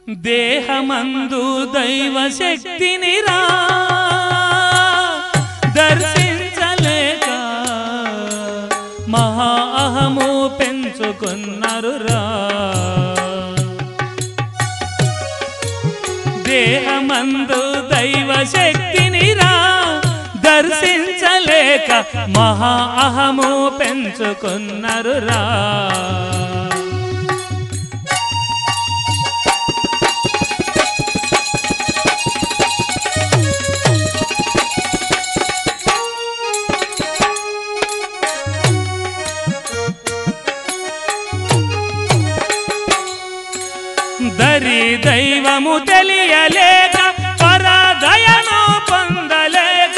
దేహమందు దైవ శక్తిని రా దర్శించలేక మహా అహము పెంచుకున్నారు రా దేహమందు దైవ శక్తిని రా దర్శించలేక మహా అహము పెంచుకున్నారు రా దరి దైవము తెలియలేక పరదయను పొందలేక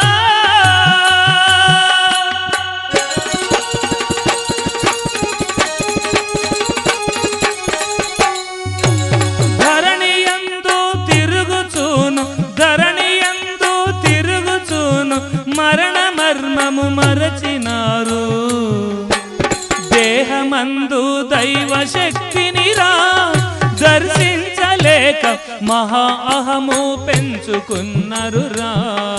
ధరణియందు తిరుగుచూను ధరణియందు తిరుగుచూను మరణ మర్మము మరచినారు దేహమందు దైవ శక్తిని రా దర్శించలేక మహా అహము పెంచుకున్నారు రా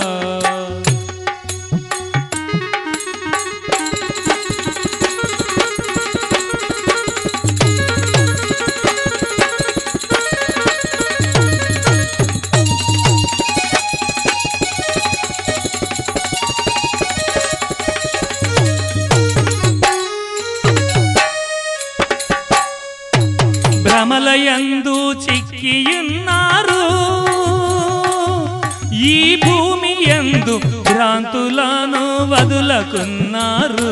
భ్రమలయందు చిక్కియున్నారు ఈ భూమి ఎందు భ్రాంతులను వదులకున్నారు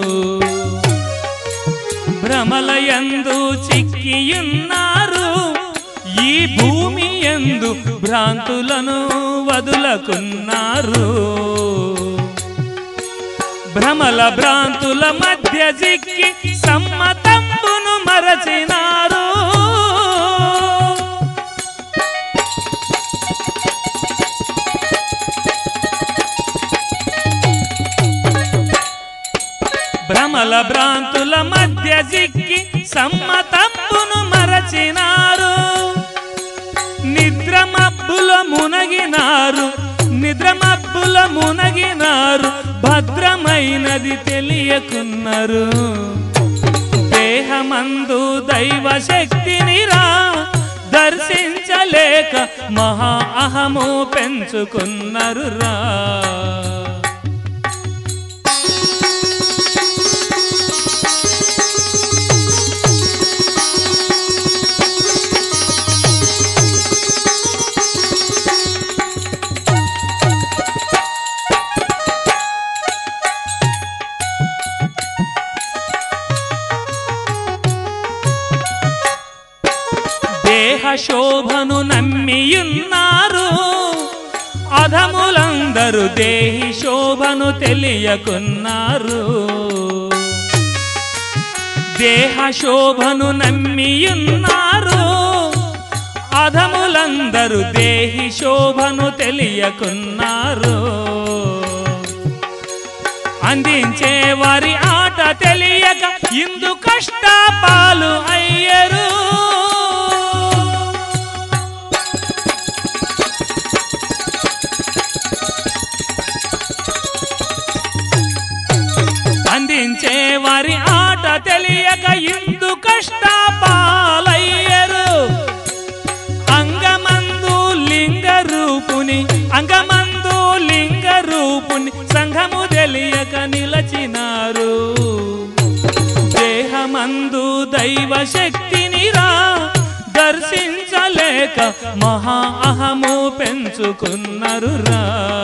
భ్రమలయందు చిక్కియున్నారు ఈ భూమి ఎందు భ్రాంతులను వదులకున్నారు భ్రమల భ్రాంతుల మధ్య చిక్కి సమ్మతంబును మరచినారు భ్రమల భ్రాంతుల మధ్య చిక్కి సమ్మతంబును మరచినారు నిద్రమబ్బుల మునగినారు నిద్రమబ్బుల మునగినారు భద్రమైనది తెలియకున్నారు దేహమందు దైవ శక్తిని రా దర్శించలేక మహా అహము పెంచుకున్నారు రా దేహ శోభను నమ్మియున్నారు అధములందరూ దేహి శోభను తెలియకున్నారు దేహ శోభను నమ్మియున్నారు అధములందరూ దేహి శోభను తెలియకున్నారు అందించే వారి ఆట తెలియక ఇందు కష్టపాలు అయ్యరు అందించే వారి ఆట తెలియక ఇందు కష్టపాలయ్యరు అంగమందు లింగ రూపుని అంగమందు లింగ రూపుని సంఘము తెలియక నిలచినారు దేహమందు దైవ శక్తిని రా దర్శించలేక మహా అహము పెంచుకున్నారు రా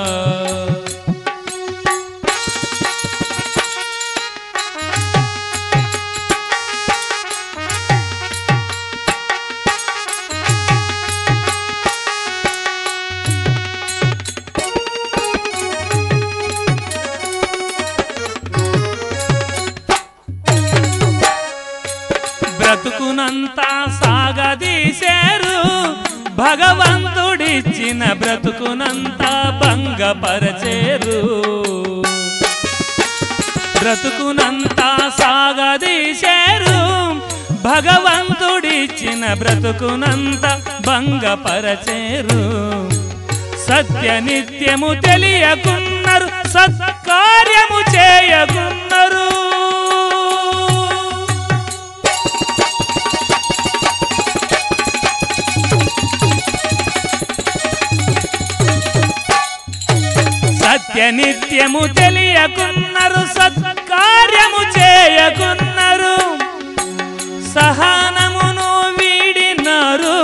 బ్రతుకునంతా సాగదీశారు భగవంతుడిచ్చిన బ్రతుకునంతా భంగపరచేరు బ్రతుకునంతా సాగదీశారు భగవంతుడిచ్చిన బ్రతుకునంత భంగపరచేరు సత్య నిత్యము తెలియకున్నారు సత్కార్యము చేయకున్నారు సత్య నిత్యము తెలియకున్నారు సత్కార్యము చేయకున్నారు సహనమును వీడినారు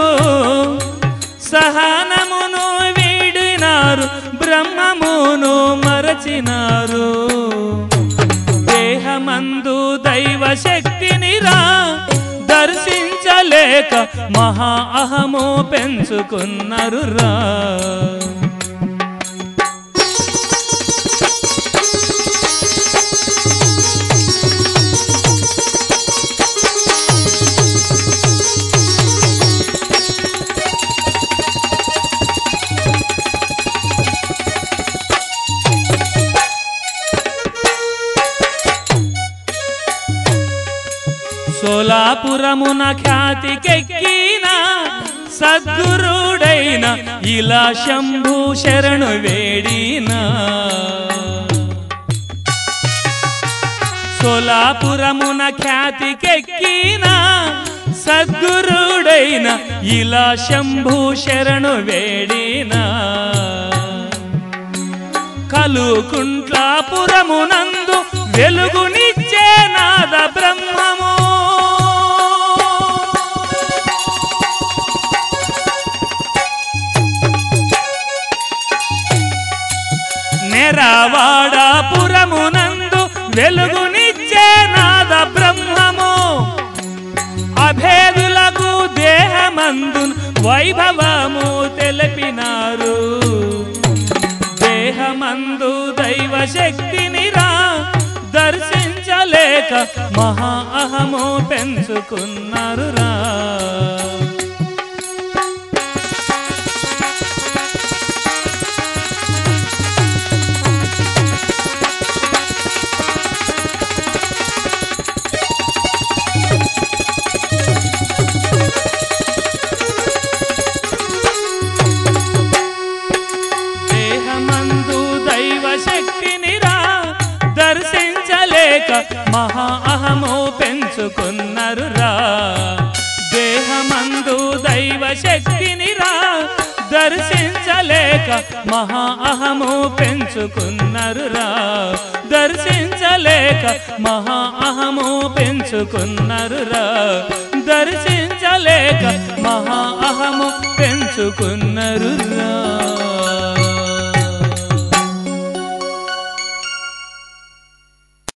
సహనమును వీడినారు బ్రహ్మమును మరచినారు దేహమందు దైవ శక్తిని రా దర్శించలేక మహా అహము పెంచుకున్నారు రా సోలాపురమున ఖ్యాతికెక్కిన సద్గురుడైన ఇలా శంభు శరణు వేడిన సోలాపురమున ఖ్యాతికెక్కిన సద్గురుడైన ఇలా శంభు శరణు వేడిన కలుకుంట్లాపురమునందు వెలుగునిచ్చే నాద బ్రహ్మము నెరవాడాపురమునందు వెలుగునిచ్చే నాద బ్రహ్మము అభేదులకు దేహమందు వైభవము తెలిపినారు దేహమందు దైవ శక్తిని రా దర్శించలేక మహా అహము పెంచుకున్నారు రా దేహమందు దైవ శక్తిని రా దర్శించలేక మహా అహము పెంచుకున్నారు రా దేహమందు దైవ శక్తిని రా దర్శించలేక మహా అహము పెంచుకున్నారు రా దర్శించలేక మహా అహము పెంచుకున్నారు రా దర్శించలేక మహా అహము పెంచుకున్నారు రా